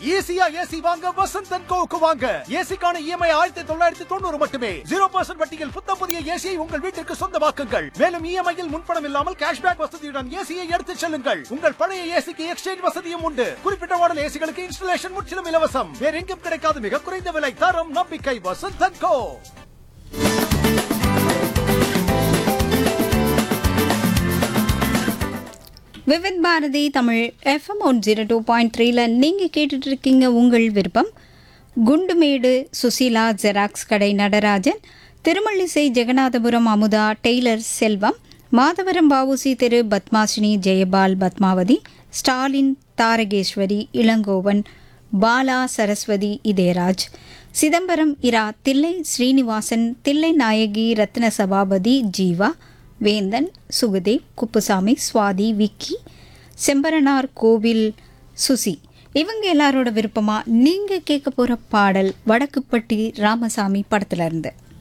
ஈஸியா ஏசி வாங்க வசந்த் அண்ட் கோவுக்கு வாங்க ஏசிக்கான இஎம்ஐ ஆயிரத்தி தொள்ளாயிரத்தி தொண்ணூறு மட்டுமே ஜீரோ பர்சன்ட் வட்டியில் புத்தம் புதிய ஏசியை உங்கள் வீட்டிற்கு சொந்தமாக்குங்கள் மேலும் இஎம்ஐயில் முன்பணம் இல்லாமல் கேஷ்பேக் வசதியுடன் ஏசியை எடுத்துச் செல்லுங்கள் உங்கள் பழைய ஏசிக்கு எக்ஸ்சேஞ்ச் வசதியும் உண்டு குறிப்பிட்ட மாடல் ஏசிகளுக்கு இன்ஸ்டலேஷன் முற்றிலும் இலவசம் வேற எங்கும் கிடைக்காத மிக குறைந்த விலை தரம் நம்பிக்கை Vasanth and co Vividh Bharati Tamil F M one zero two point த்ரீல நீங்கள் கேட்டுட்டு இருக்கீங்க உங்கள் விருப்பம் குண்டுமேடு சுசீலா ஜெராக்ஸ் கடை நடராஜன் திருமல்லிசை ஜெகநாதபுரம் அமுதா டெய்லர் செல்வம் மாதவரம் பாவுசி தெரு பத்மாசினி ஜெயபால் பத்மாவதி ஸ்டாலின் தாரகேஸ்வரி இளங்கோவன் பாலா சரஸ்வதி இதயராஜ் சிதம்பரம் இரா தில்லை ஸ்ரீனிவாசன் தில்லை நாயகி ரத்ன சபாபதி ஜீவா வேந்தன் சுகதேவ் குப்புசாமி சுவாதி விக்கி செம்பரனார் கோவில் சுசி இவங்க எல்லாரோட விருப்பமா நீங்க கேட்க போற பாடல் வடக்குப்பட்டி ராமசாமி படத்துல இருந்து